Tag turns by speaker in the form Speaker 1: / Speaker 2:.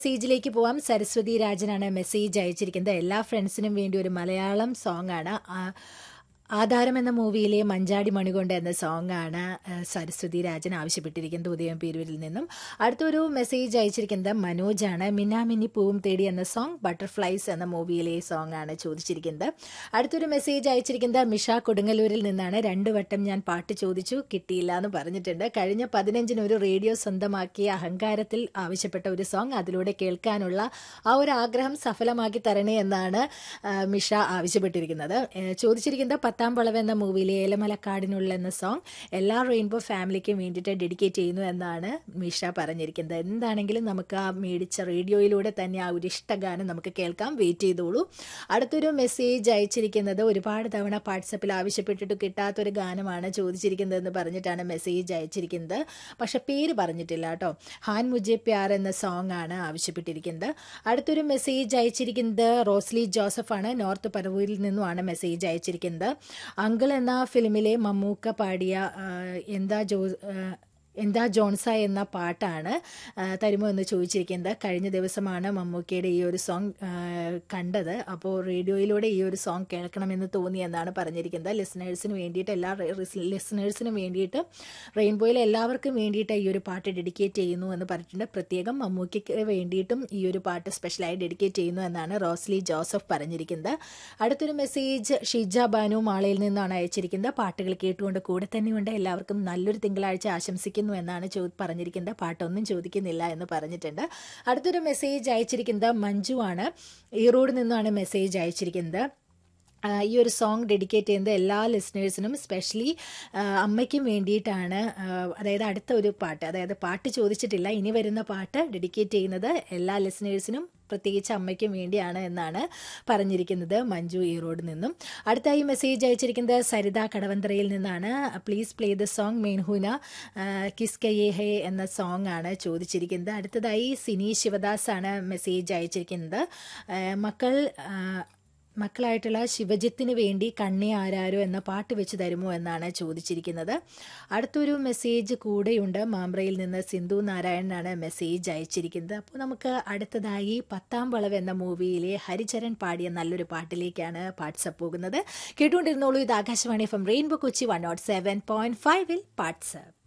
Speaker 1: മെസ്സേജിലേക്ക് പോവാം സരസ്വതി രാജനാണ് മെസ്സേജ് അയച്ചിരിക്കുന്നത് എല്ലാ ഫ്രണ്ട്സിനും വേണ്ടി ഒരു മലയാളം സോങ് ആണ് ആ, ആധാരം എന്ന മൂവിയിലെ മഞ്ചാടി മണികൊണ്ട് എന്ന സോങ് ആണ് ആ, സരസ്വതി രാജൻ ആവശ്യപ്പെട്ടിരിക്കുന്നത് ഉദയം പേരൂരിൽ നിന്നും അടുത്തൊരു മെസ്സേജ് അയച്ചിരിക്കുന്നത് മനോജാണ് മിന്നാമിന്നി പൂവും തേടി എന്ന സോങ് ബട്ടർഫ്ലൈസ് എന്ന മൂവിയിലെ സോങ് ആണ് ചോദിച്ചിരിക്കുന്നത് അടുത്തൊരു മെസ്സേജ് അയച്ചിരിക്കുന്നത് മിഷ കൊടുങ്ങല്ലൂരിൽ നിന്നാണ് രണ്ടു വട്ടം ഞാൻ പാട്ട് ചോദിച്ചു കിട്ടിയില്ല എന്ന് പറഞ്ഞിട്ടുണ്ട് കഴിഞ്ഞ പതിനഞ്ചിന് ഒരു റേഡിയോ സ്വന്തമാക്കിയ അഹങ്കാരത്തിൽ ആവശ്യപ്പെട്ട ഒരു സോങ് അതിലൂടെ കേൾക്കാനുള്ള ആ ഒരു ആഗ്രഹം സഫലമാക്കി തരണേ എന്നാണ് ആ, മിഷ ആവശ്യപ്പെട്ടിരിക്കുന്നത് ഏ, ചോദിച്ചിരിക്കുന്നത് പത്താം വളവ് എന്ന മൂവിയിലെ ഏലമലക്കാടിനുള്ള എന്ന സോങ് എല്ലാ റെയിൻബോ ഫാമിലിക്കും വേണ്ടിയിട്ട് ഡെഡിക്കേറ്റ് ചെയ്യുന്നു എന്നാണ് മിഷ പറഞ്ഞിരിക്കുന്നത് എന്താണെങ്കിലും നമുക്ക് ആ മേടിച്ച റേഡിയോയിലൂടെ തന്നെ ആ ഒരു ഇഷ്ടഗാനം നമുക്ക് കേൾക്കാം വെയിറ്റ് ചെയ്തോളൂ അടുത്തൊരു മെസ്സേജ് അയച്ചിരിക്കുന്നത് ഒരുപാട് തവണ വാട്സപ്പിൽ ആവശ്യപ്പെട്ടിട്ട് കിട്ടാത്തൊരു ഗാനമാണ് ചോദിച്ചിരിക്കുന്നതെന്ന് പറഞ്ഞിട്ടാണ് മെസ്സേജ് അയച്ചിരിക്കുന്നത് പക്ഷെ പേര് പറഞ്ഞിട്ടില്ല കേട്ടോ ഹാൻ മുജെ പ്യാർ എന്ന സോങ് ആണ് ആവശ്യപ്പെട്ടിരിക്കുന്നത് അടുത്തൊരു മെസ്സേജ് അയച്ചിരിക്കുന്നത് റോസ്ലി ജോസഫ് ആണ് നോർത്ത് പരവൂരിൽ നിന്നുമാണ് മെസ്സേജ് അയച്ചിരിക്കുന്നത് അങ്കിൾ എന്ന ഫിലിമിലെ മമ്മൂക്ക പാടിയ ആ, എന്താ ജോ ആ, എന്താ ജോൺസ എന്ന പാട്ടാണ് ആ, തരുമോ എന്ന് ചോദിച്ചിരിക്കുന്നത് കഴിഞ്ഞ ദിവസമാണ് മമ്മൂക്കയുടെ ഈ ഒരു സോങ് ആ, കണ്ടത് അപ്പോൾ റേഡിയോയിലൂടെ ഈ ഒരു സോങ് കേൾക്കണമെന്ന് തോന്നി എന്നാണ് പറഞ്ഞിരിക്കുന്നത് ലിസണേഴ്സിന് വേണ്ടിയിട്ട് എല്ലാ ലിസണേഴ്സിനും വേണ്ടിയിട്ട് റെയിൻബോയിലെ എല്ലാവർക്കും വേണ്ടിയിട്ട് ഈ ഒരു പാട്ട് ഡെഡിക്കേറ്റ് ചെയ്യുന്നു എന്ന് പറഞ്ഞിട്ടുണ്ട് പ്രത്യേകം മമ്മൂക്കയ്ക്ക് വേണ്ടിയിട്ടും ഈ ഒരു പാട്ട് സ്പെഷ്യലായി ഡെഡിക്കേറ്റ് ചെയ്യുന്നു എന്നാണ് റോസ്ലി ജോസഫ് പറഞ്ഞിരിക്കുന്നത് അടുത്തൊരു മെസ്സേജ് ഷിജ ബാനു മാളയിൽ നിന്നാണ് അയച്ചിരിക്കുന്നത് പാട്ടുകൾ കേട്ടുകൊണ്ട് കൂടെ തന്നെയുണ്ട് എല്ലാവർക്കും നല്ലൊരു തിങ്കളാഴ്ച ആശംസിക്കുന്നു എന്നാണ് ചോ പറഞ്ഞിരിക്കുന്നത് പാട്ടൊന്നും ചോദിക്കുന്നില്ല എന്ന് പറഞ്ഞിട്ടുണ്ട് അടുത്തൊരു മെസ്സേജ് അയച്ചിരിക്കുന്നത് മഞ്ജു ആണ് ഈറോഡ് നിന്നാണ് മെസ്സേജ് അയച്ചിരിക്കുന്നത് ആ, ഈ ഒരു സോങ് ഡെഡിക്കേറ്റ് ചെയ്യുന്നത് എല്ലാ ലിസണേഴ്സിനും സ്പെഷ്യലി അമ്മയ്ക്കും വേണ്ടിയിട്ടാണ് ആ, അതായത് അടുത്ത ഒരു പാട്ട് അതായത് പാട്ട് ചോദിച്ചിട്ടില്ല ഇനി വരുന്ന പാട്ട് ഡെഡിക്കേറ്റ് ചെയ്യുന്നത് എല്ലാ ലിസണേഴ്സിനും പ്രത്യേകിച്ച് അമ്മയ്ക്കും വേണ്ടിയാണ് എന്നാണ് പറഞ്ഞിരിക്കുന്നത് മഞ്ജു ഈറോഡ് നിന്നും അടുത്തായി മെസ്സേജ് അയച്ചിരിക്കുന്നത് സരിത കടവന്തറയിൽ നിന്നാണ് പ്ലീസ് പ്ലേ ദ സോങ് മെയിൻഹൂന കിസ് കയേ ഹേ എന്ന സോങ് ആണ് ചോദിച്ചിരിക്കുന്നത് അടുത്തതായി സിനി ശിവദാസ് ആണ് മെസ്സേജ് അയച്ചിരിക്കുന്നത് ആ, മക്കൾ ആ, മക്കളായിട്ടുള്ള ശിവജിത്തിന് വേണ്ടി കണ്ണി ആരാരോ എന്ന പാട്ട് വെച്ച് തരുമോ എന്നാണ് ചോദിച്ചിരിക്കുന്നത് അടുത്തൊരു മെസ്സേജ് കൂടെയുണ്ട് മാമ്പ്രയിൽ നിന്ന് സിന്ധു നാരായണനാണ് മെസ്സേജ് അയച്ചിരിക്കുന്നത് അപ്പോൾ നമുക്ക് അടുത്തതായി പത്താം വളവ് എന്ന മൂവിയിലെ ഹരിചരൺ പാടിയ നല്ലൊരു പാട്ടിലേക്കാണ് പാട്സപ്പ് പോകുന്നത് കേട്ടുകൊണ്ടിരുന്നോളൂ ഇത് Akashvani from Rainbow Kochi one naught seven point ഫൈവിൽ പാട്സപ്പ്